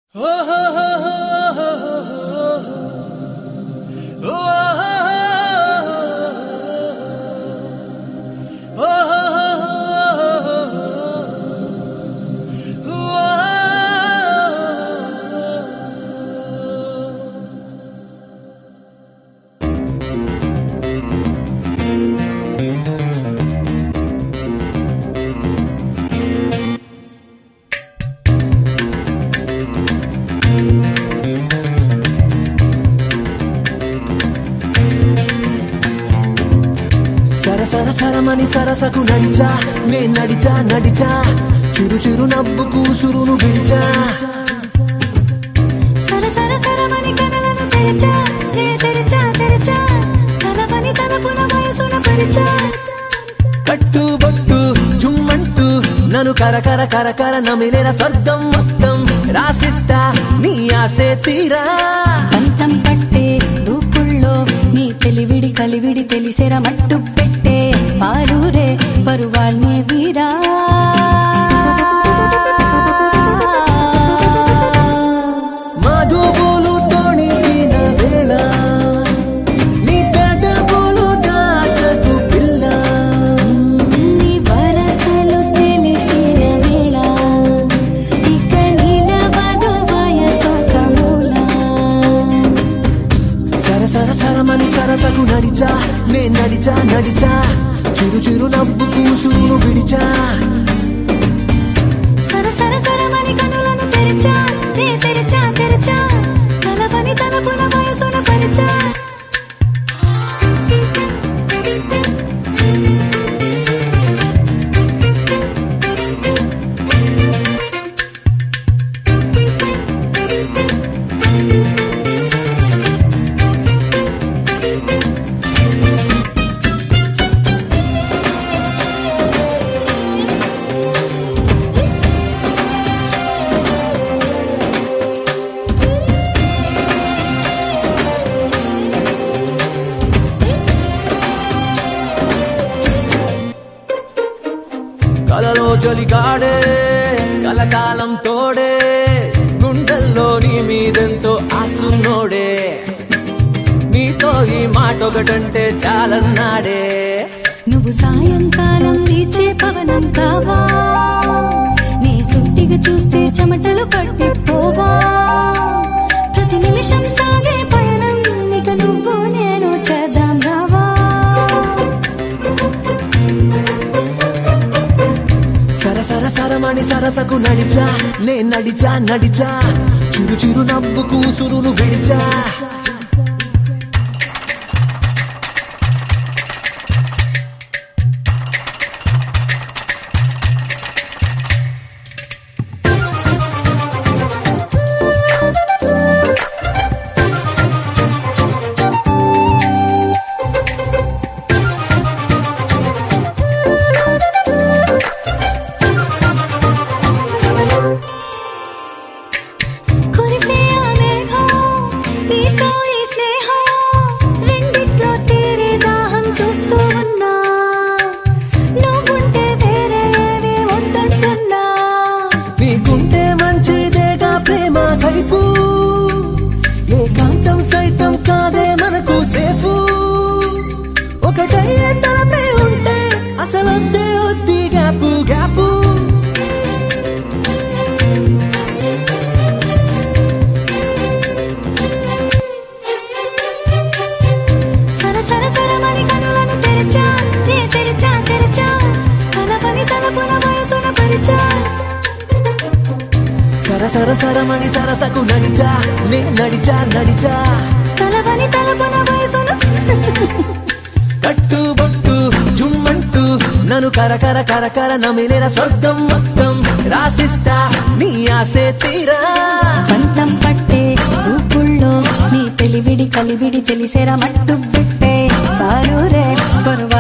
సర సర సరమని సరసకు నడిచా నే నడిచా నడిచా చిరు చిరు నవ్వుకు సురును విడిచా సర సర సరమని కనులను తెరిచా నే తెరిచా తెరిచా తలపని తలపున వయసున పరిచా కట్టు బొట్టు జుమ్మంటూ నన్ను కరకర కరకర నమిలేన స్వర్గం మొత్తం రాసిస్తా నీ ఆసే తీరా పంతం పట్టే దూకుల్లో నీ తెలివిడి కలివిడి తెలిసేర మట్టు పెట్టే పాలూరే పరువాల్నే వీరా మధుబోలు తోణిన వేళ నీ పెదవులు దాచకు పిల్ల నీ వరసలు తెలిసిన వేళ ఇక నిలవదు వయసొక మూల సర సర సరమని సరసకు నడిచా నే నడిచా నడిచా చిరు చిరు నవ్వుకు సురును విడిచా సర సర సరమని కనులను తెరిచా నే తెరిచా తెరిచా తలపని తలపున వయసున పరిచా కలలో జొలిగాడే కలకాలం తోడే గుండెల్లో నీ మీదెంతో ఆసున్నోడే నీతో ఈ మాట ఒకటంటే చాలన్నాడే నువ్వు సాయంకాలం వీచే పవనం కావా నీ సుట్టిగా చూస్తే చెమటలు పట్టిపోవా ప్రతి నిమిషం సాగే పయనం ఇక నువ్వు నేను చేద్దాం రావా సర సర సరమణి సరసకు నడిచా నే నడిచా నడిచా చిరు చిరు నవ్వుకు సురును విడిచా కురిసే ఆ మేఘం నీతో ఈ స్నేహం రెండిట్లో తీరే దాహం చూస్తూ ఉన్నా నువ్వుంటే వేరే ఏవి వద్దంటున్నా నీకుంటే మంచిదేగా ప్రేమ కైపు ఏకాంతం సైతం కాదే మనకు సేఫు ఒకటే తలపై ఉంటే అసలంతే ఒత్తి గ్యాపు గ్యాపు సర సర సరమని కనులను తెరిచా నే తెరిచా తెరిచా తలపని తలపున వయసున పరిచా సర సర సరమణి సరసకు నడిచా నే నడిచా నడిచా తలపని తలపున వయసున కట్టు బొట్టు జుమ్మంటూ నన్ను కరకర కరకర నమిలేన స్వర్గం మొత్తం రాసిస్తా నీ ఆసే తీరా పంతం పట్టే దూకుల్లో నీ తెలివిడి కలివిడి తెలిసేరా మట్టు పెట్టే పాలూరే కొరవా